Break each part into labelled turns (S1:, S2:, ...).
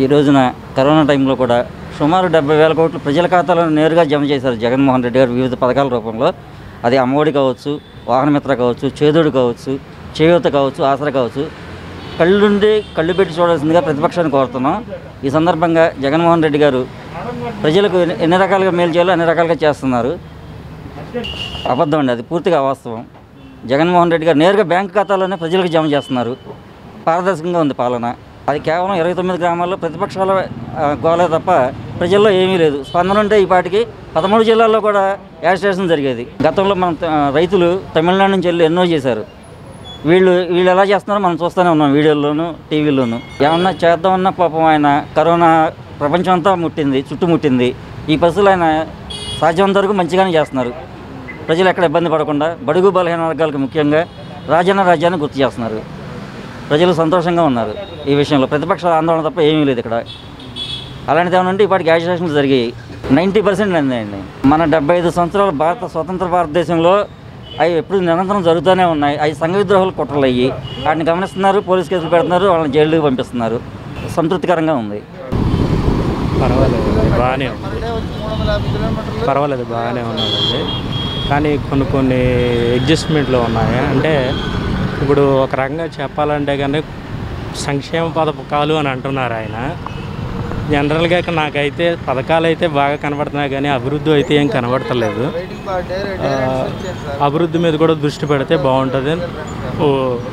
S1: ఈ రోజున కరోనా టైంలో కూడా సుమారు డెబ్బై వేల కోట్లు ప్రజల ఖాతాలో నేరుగా జమ చేశారు జగన్మోహన్ రెడ్డి గారు వివిధ పథకాల రూపంలో అది అమ్మఒడి కావచ్చు వాహనమిత్ర కావచ్చు చేదోడు కావచ్చు చేయూత కావచ్చు ఆసరా కావచ్చు కళ్ళుండి కళ్ళు పెట్టి చూడాల్సిందిగా ప్రతిపక్షాన్ని కోరుతున్నాం ఈ సందర్భంగా జగన్మోహన్ రెడ్డి గారు ప్రజలకు ఎన్ని- ఎన్ని రకాలుగా మేలు చేయాలో అన్ని రకాలుగా చేస్తున్నారు అబద్ధం అండి అది పూర్తిగా అవాస్తవం జగన్మోహన్ రెడ్డి గారు నేరుగా బ్యాంక్ ఖాతాలోనే ప్రజలకు జమ చేస్తున్నారు పారదర్శకంగా ఉంది పాలన అది కేవలం ఇరవై తొమ్మిది గ్రామాల్లో ప్రతిపక్షాల ఆ, గోలే తప్ప ప్రజల్లో ఏమీ లేదు స్పందన ఉంటే ఈ పాటికి పదమూడు జిల్లాల్లో కూడా యాజిటేషన్ జరిగేది గతంలో మన ఆ, రైతులు తమిళనాడు నుంచి వెళ్ళి ఎన్నో చేశారు వీళ్ళు వీళ్ళు ఎలా చేస్తున్నారో మనం చూస్తూనే ఉన్నాం వీడియోల్లోనూ టీవీలోనూ ఏమన్నా చేద్దామన్నా పాపం ఆయన కరోనా ప్రపంచం అంతా ముట్టింది చుట్టుముట్టింది ఈ పశువులు ఆయన సాధ్యమంత వరకు మంచిగానే చేస్తున్నారు ప్రజలు ఎక్కడ ఇబ్బంది పడకుండా బడుగు బలహీన వర్గాలకు ముఖ్యంగా రాజన్న రాజ్యాన్ని గుర్తు చేస్తున్నారు ప్రజలు సంతోషంగా ఉన్నారు ఈ విషయంలో ప్రతిపక్షాల ఆందోళన తప్ప ఏమీ లేదు ఇక్కడ అలాంటిది ఏమైనా ఉంటే ఇప్పటికి యాజిటేషన్లు జరిగాయి నైంటీ పర్సెంట్ అండి మన డెబ్బై ఐదు సంవత్సరాల భారత స్వతంత్ర భారతదేశంలో అవి ఎప్పుడు నిరంతరం జరుగుతూనే ఉన్నాయి అవి సంఘ విద్రోహాలు కుట్రలు అయ్యి వాటిని గమనిస్తున్నారు పోలీస్ కేసులు పెడుతున్నారు వాళ్ళని జైలుకి పంపిస్తున్నారు సంతృప్తికరంగా ఉంది
S2: పర్వాలేదు బాగానే ఉంది పర్వాలేదు బాగానే ఉన్నదండి కానీ కొన్ని కొన్ని అడ్జస్ట్మెంట్లు ఉన్నాయి అంటే ఇప్పుడు ఒక రకంగా చెప్పాలంటే కానీ సంక్షేమ పథకాలు అని అంటున్నారు ఆయన జనరల్గా ఇక్కడ నాకైతే పథకాలు అయితే బాగా కనబడుతున్నాయి కానీ అభివృద్ధి అయితే ఏం కనబడతలేదు ఆ, అభివృద్ధి మీద కూడా దృష్టి పెడితే బాగుంటుంది ఓ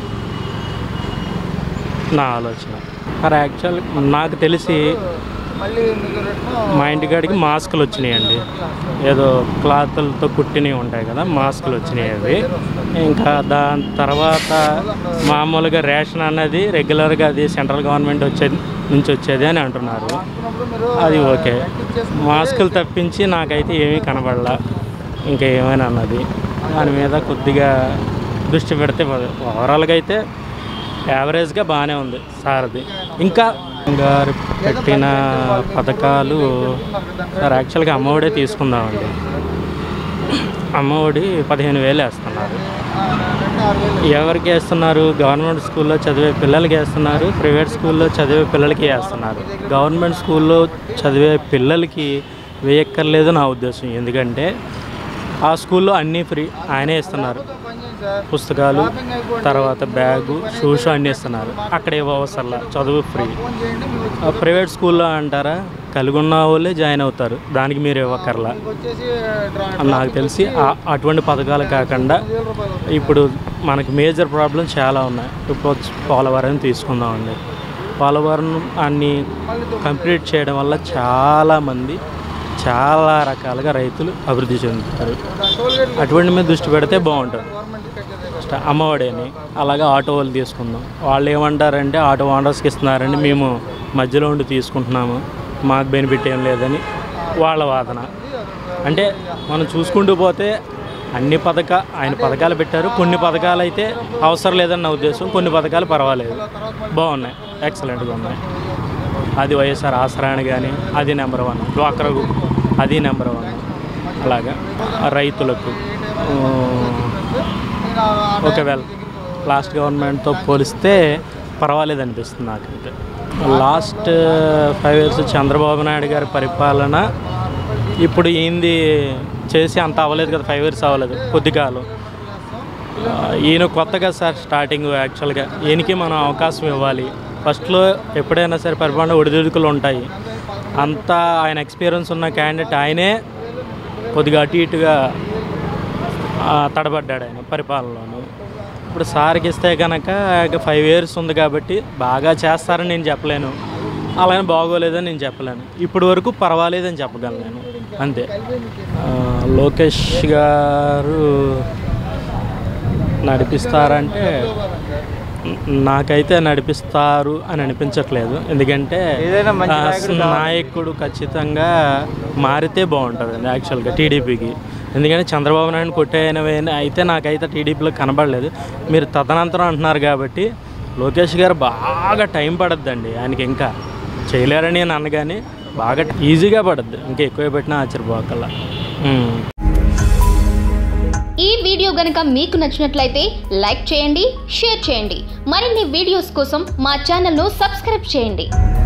S2: నా ఆలోచన మరి యాక్చువల్ నాకు తెలిసి మా ఇంటికాడికి మాస్కులు వచ్చినాయండి ఏదో క్లాతులతో కుట్టినవి ఉంటాయి కదా మాస్కులు వచ్చినాయి అవి ఇంకా దాని తర్వాత మామూలుగా రేషన్ అన్నది రెగ్యులర్గా అది సెంట్రల్ గవర్నమెంట్ వచ్చేది నుంచి వచ్చేది అని అంటున్నారు అది ఓకే మాస్కులు తప్పించి నాకైతే ఏమీ కనబడలా ఇంకా ఏమైనా అన్నది దాని మీద కొద్దిగా దృష్టి పెడితే ఓవరాల్గా అయితే యావరేజ్గా బాగానే ఉంది సారది ఇంకా గారు పెట్టిన పథకాలు సార్ యాక్చువల్గా అమ్మఒడే తీసుకుందామండి అమ్మఒడి పదిహేను వేలు వేస్తున్నారు ఎవరికి వేస్తున్నారు గవర్నమెంట్ స్కూల్లో చదివే పిల్లలకి వేస్తున్నారు ప్రైవేట్ స్కూల్లో చదివే పిల్లలకి వేస్తున్నారు గవర్నమెంట్ స్కూల్లో చదివే పిల్లలకి వేయక్కర్లేదు నా ఉద్దేశం ఎందుకంటే ఆ స్కూల్లో అన్నీ ఫ్రీ ఆయనే ఇస్తున్నారు పుస్తకాలు తర్వాత బ్యాగు షూస్ అన్నీ ఇస్తున్నారు అక్కడ ఏవో అవసరంలా చదువు ఫ్రీ ఆ ప్రైవేట్ స్కూల్లో అంటారా కలిగి ఉన్న వాళ్ళే జాయిన్ అవుతారు దానికి మీరు ఇవ్వక్కర్లా అని నాకు తెలిసి ఆ- అటువంటి పథకాలు కాకుండా ఇప్పుడు మనకి మేజర్ ప్రాబ్లం చాలా ఉన్నాయి ఇప్పుడు వచ్చి పోలవరం తీసుకుందామండి పోలవరం అన్ని కంప్లీట్ చేయడం వల్ల చాలామంది చాలా రకాలుగా రైతులు అభివృద్ధి చెందుతారు అటువంటి మీద దృష్టి పెడితే బాగుంటుంది ఫస్ట్ అమ్మఒడి అని అలాగే ఆటో వాళ్ళు తీసుకుందాం వాళ్ళు ఏమంటారంటే ఆటో ఓనర్స్కి ఇస్తున్నారండి మేము మధ్యలో ఉండి తీసుకుంటున్నాము మాకు బెనిఫిట్ ఏం లేదని వాళ్ళ వాదన అంటే మనం చూసుకుంటూ పోతే అన్ని పథక ఆయన పథకాలు పెట్టారు కొన్ని పథకాలు అయితే అవసరం లేదని నా ఉద్దేశం కొన్ని పథకాలు పర్వాలేదు బాగున్నాయి ఎక్సలెంట్గా ఉన్నాయి అది వైఎస్ఆర్ ఆసరా అని కానీ అది నెంబర్ వన్ డ్వాక్రా గ్రూప్ అది నెంబర్ వన్ అలాగా రైతులకు ఆ, ఒకవేళ లాస్ట్ గవర్నమెంట్తో పోలిస్తే పర్వాలేదు అనిపిస్తుంది నాకైతే last five years Chandrababu Naidu గారి పరిపాలన ఇప్పుడు ఏంది చేసి అంత అవ్వలేదు కదా ఫైవ్ ఇయర్స్ అవ్వలేదు కొద్ది కాలం ఆ, ఈయన కొత్తగా సార్ స్టార్టింగ్ యాక్చువల్గా ఈయనకి మనం అవకాశం ఇవ్వాలి ఫస్ట్లో ఎప్పుడైనా సరే పరిపాలన ఒడిదుడుకులు ఉంటాయి అంతా ఆయన ఎక్స్పీరియన్స్ ఉన్న క్యాండిడేట్ ఆయనే కొద్దిగా అటు ఇటుగా ఆ, తడబడ్డాడు ఆయన పరిపాలనలోను ఇప్పుడు సార్కి ఇస్తే కనుక ఫైవ్ ఇయర్స్ ఉంది కాబట్టి బాగా చేస్తారని నేను చెప్పలేను అలానే బాగోలేదని నేను చెప్పలేను ఇప్పుడు వరకు పర్వాలేదని చెప్పగలను నేను అంతే ఆ, లోకేష్ గారు నడిపిస్తారంటే నాకైతే నడిపిస్తారు అని అనిపించట్లేదు ఎందుకంటే ఆ, నాయకుడు ఖచ్చితంగా మారితే బాగుంటుంది యాక్చువల్గా టీడీపీకి ఎందుకంటే చంద్రబాబు నాయుడు కొట్టేయనవే అయితే నాకైతే టీడీపీలో కనబడలేదు మీరు తదనంతరం అంటున్నారు కాబట్టి లోకేష్ గారు బాగా టైం పడద్దండి ఆయనకి ఇంకా చేయలేరని నేను అనగానే బాగా ఈజీగా పడద్దు ఇంకా ఎక్కువ పెట్టినా ఆశ్చర్యపోకల్లా ఉమ్.
S3: ఈ వీడియో గనుక మీకు నచ్చినట్లయితే లైక్ చేయండి షేర్ చేయండి మరిన్ని వీడియోస్ కోసం మా ఛానల్ను సబ్స్క్రైబ్ చేయండి